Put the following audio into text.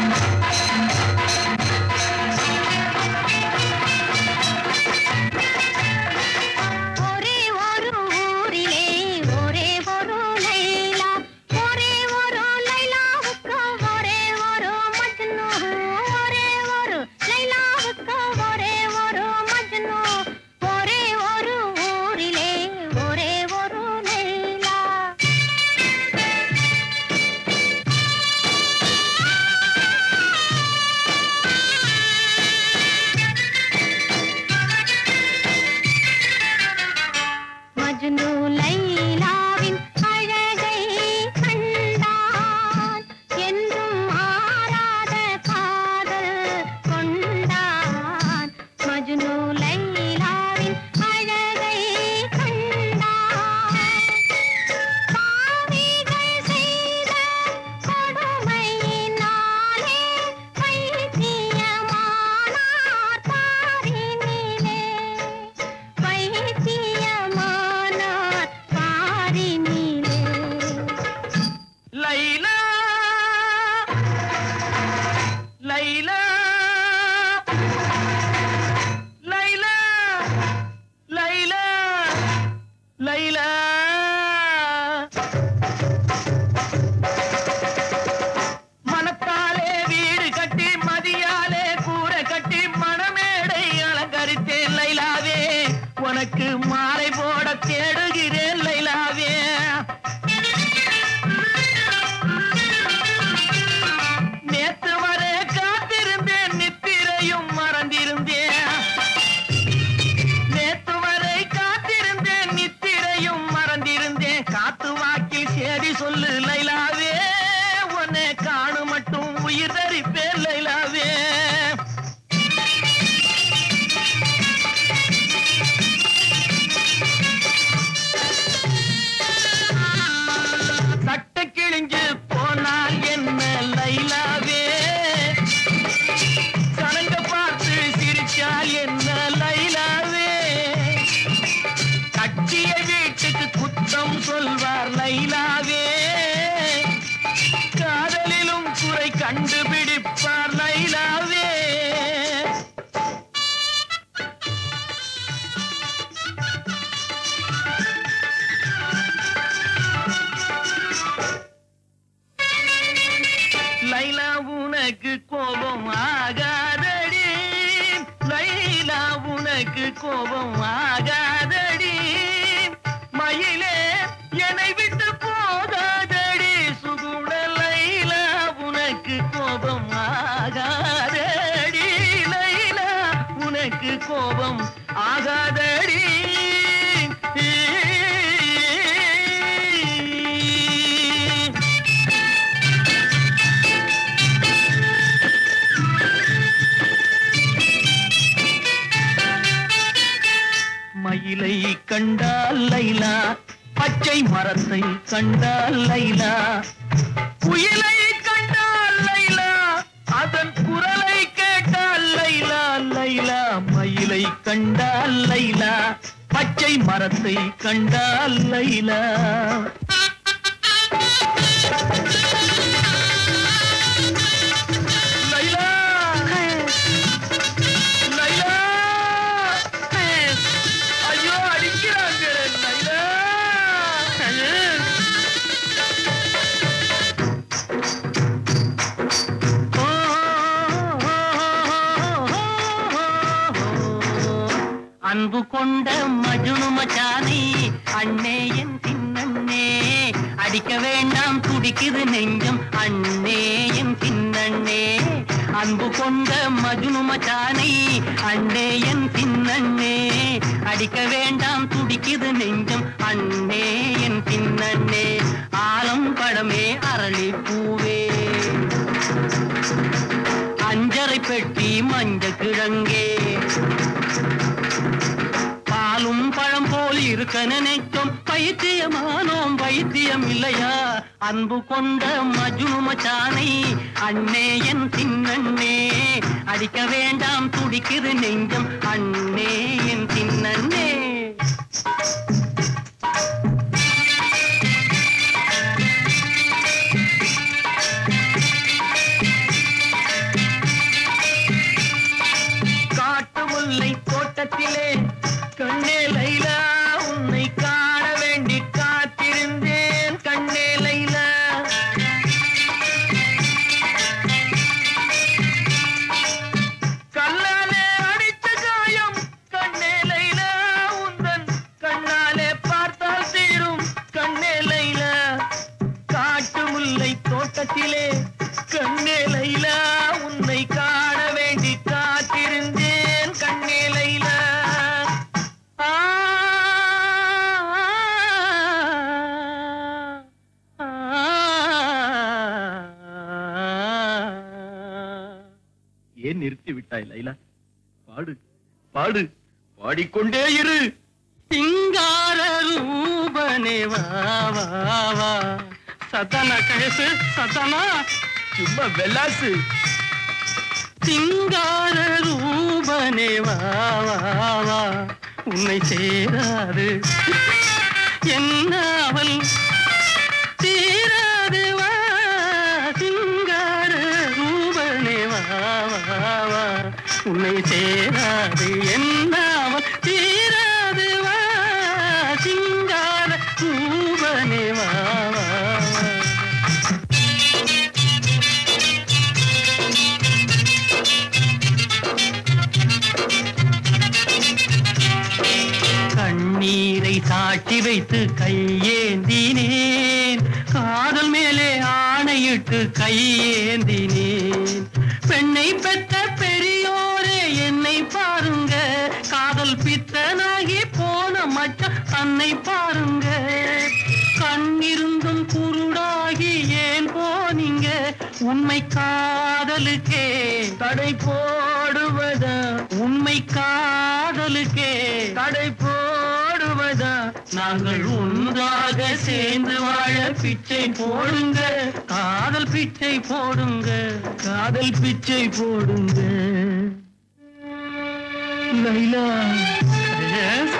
ஒரே ஒரு ஊரிலே ஒரே ஒரு லைலா ஒரே ஒரு லைலாவுக்கு ஒரே ஒரு மஜ்னு ஒரே ஒரு லைலாவுக்கு ஒரே ஒரு மஜ்னு ஒரே ஒரு ஊரிலே ஒரே ஒரு லைலா மஜ்னு லைலாவின் அழகை கண்டான் என்றும் மாறாத காதல் கொண்டான் மஜ்னு லைலாவின் அழகை கண்டான் பாவிகள் செய்த கொடுமையினாலே பைத்தியமானார் பாரினிலே பைத்தியமானார் பாரினிலே லைலா லைலா லைலா லைலா லைலா மனத்தாலே வீடு கட்டி மதியாலே கூரை கட்டி மணமேடை அலங்கரித்தேன் லைலாவே உனக்கு மாலை போட தேடுகிறேன் லைலாவே நேத்து வரை காத்திருந்தேன் நித்திரையும் மறந்திருந்தேன் நேத்து வரை காத்திருந்தேன் நித்திரையும் மறந்திருந்தேன் காத்து வாக்கில் சேதி சொல்லு லைலாவே உன்னை காணு மட்டும் உயிர் தரிப்பேன் லைலாவே சட்டை கிழிஞ்சு போனால் என்ன லைலாவே கணங்க பார்த்து சிரிச்சால் என்ன லைலாவே கட்டிய வீட்டுக்கு குத்தம் சொல்வார் லைலாவே காதலிலும் குறை கண்டுபிடிப்பார் லைலாவே லைலா உனக்கு கோபம் ஆகாதடி லைலா உனக்கு கோபம் ஆகாதடி மயிலே என்னை விட்டு போகாதடி சுகுண லைலா உனக்கு கோபம் ஆகாதடி லைலா உனக்கு கோபம் ஆகாதடி மயிலை கண்டால் லைலா பச்சை மரத்தை கண்டால் லைலா குயிலை கண்டால் லைலா அதன் குரலை கேட்டால் லைலா லைலா மயிலை கண்டால் லைலா பச்சை மரத்தை கண்டால் லைலா லைலா லைலா ஐயோ அடிக்கிறாங்க லைலா ஓ, அன்பு கொண்ட மஜுனு மச்சானை அண்ணே என் சின்னண்ணே அடிக்க வேண்டாம் துடிக்குது நெஞ்சம் அண்ணே என் சின்னண்ணே அன்பு கொண்ட மஜுனு மச்சானை அண்ணே என் சின்னண்ணே அடிக்க வேண்டாம் துடிக்குது நெஞ்சம் அண்ணே என் சின்னண்ணே ஆலம் பழமே அரளி பூவே அஞ்சரை பெட்டி மஞ்ச கிழங்கே பாலும் பழம் போல் இருக்க நினைத்தோம் பைத்தியமானோம் பைத்தியம் இல்லையா அன்பு கொண்ட மஜ்னு மச்சானை அண்ணே என் சின்னண்ணே அடிக்க வேண்டாம் துடிக்குது நெஞ்சம் அண்ணே என் சின்னண்ணே வானிலே கண்ணே லைலா உன்னை காண வேண்டி காத்திருந்தேன் கண்ணே லைலா ஆ, ஆ, ஏன் நிறுத்தி விட்டாய் லைலா பாடு பாடு பாடிக்கொண்டே இரு சிங்கார ரூபனே வா வா வா சத்தனா கயசு சத்தனா சும்மா வெல்லாசு சிங்கார ரூபனே வா வா வா உன்னை சேராது என்ன அவள் தீராது வா சிங்கார ரூபனே வா வா வா உன்னை சேராது என்ன அவள் தீராது வா சிங்கார ரூபனே வா வா வா கண்ணீரை சாட்சி வைத்து கையேந்தினேன் காதல் மேலே ஆணையிட்டு கையேந்தினேன் பெண்ணை பெற்ற பெரியோரே என்னை பாருங்க காதல் பித்தனாகி போன மச்சான் தன்னை பாருங்க கண்ணிருந்தும் குருடாகி ஏன் போனீங்க உண்மை காதலுக்கே தடை போடுவதா உண்மை காதலுக்கே தடை போடுவதா நாங்கள் ஒன்றாக சேர்ந்து வாழ பிச்சை போடுங்க காதல் பிச்சை போடுங்க காதல் பிச்சை போடுங்க லைலா எஸ்